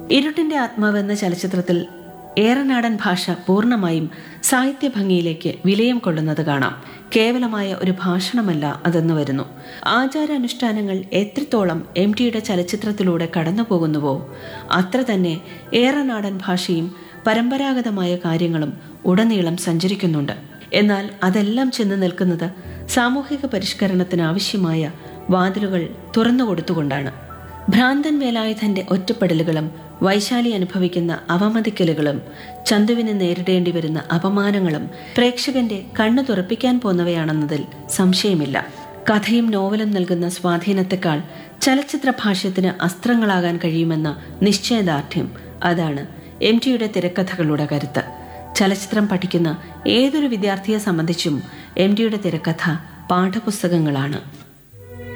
ഇരുട്ടിന്റെ ആത്മാവ് എന്ന ചലച്ചിത്രത്തിൽ ഏറനാടൻ ഭാഷ പൂർണ്ണമായും സാഹിത്യ ഭംഗിയിലേക്ക് വിലയം കൊള്ളുന്നത് കാണാം കേവലമായ ഒരു ഭാഷണമല്ല അതെന്ന് വരുന്നു ആചാരാനുഷ്ഠാനങ്ങൾ എത്രത്തോളം എം ടിയുടെ ചലച്ചിത്രത്തിലൂടെ കടന്നു പോകുന്നുവോ അത്ര തന്നെ ഏറനാടൻ ഭാഷയും പരമ്പരാഗതമായ കാര്യങ്ങളും ഉടനീളം സഞ്ചരിക്കുന്നുണ്ട് എന്നാൽ അതെല്ലാം ചെന്ന് നിൽക്കുന്നത് സാമൂഹിക പരിഷ്കരണത്തിന് ആവശ്യമായ വാതിലുകൾ തുറന്നുകൊടുത്തുകൊണ്ടാണ് ഭ്രാന്തൻ വേലായുധന്റെ ഒറ്റപ്പെടലുകളും വൈശാലി അനുഭവിക്കുന്ന അവമതിക്കലുകളും ചന്തുവിന് നേരിടേണ്ടി വരുന്ന അപമാനങ്ങളും പ്രേക്ഷകന്റെ കണ്ണു തുറപ്പിക്കാൻ പോന്നവയാണെന്നതിൽ സംശയമില്ല കഥയും നോവലും നൽകുന്ന സ്വാധീനത്തെക്കാൾ ചലച്ചിത്ര ഭാഷ്യത്തിന് അസ്ത്രങ്ങളാകാൻ കഴിയുമെന്ന നിശ്ചയദാർഢ്യം അതാണ് എം ടിയുടെ തിരക്കഥകളുടെ കരുത്ത് ചലച്ചിത്രം പഠിക്കുന്ന ഏതൊരു വിദ്യാർത്ഥിയെ സംബന്ധിച്ചും എം ടിയുടെ തിരക്കഥ പാഠപുസ്തകങ്ങളാണ്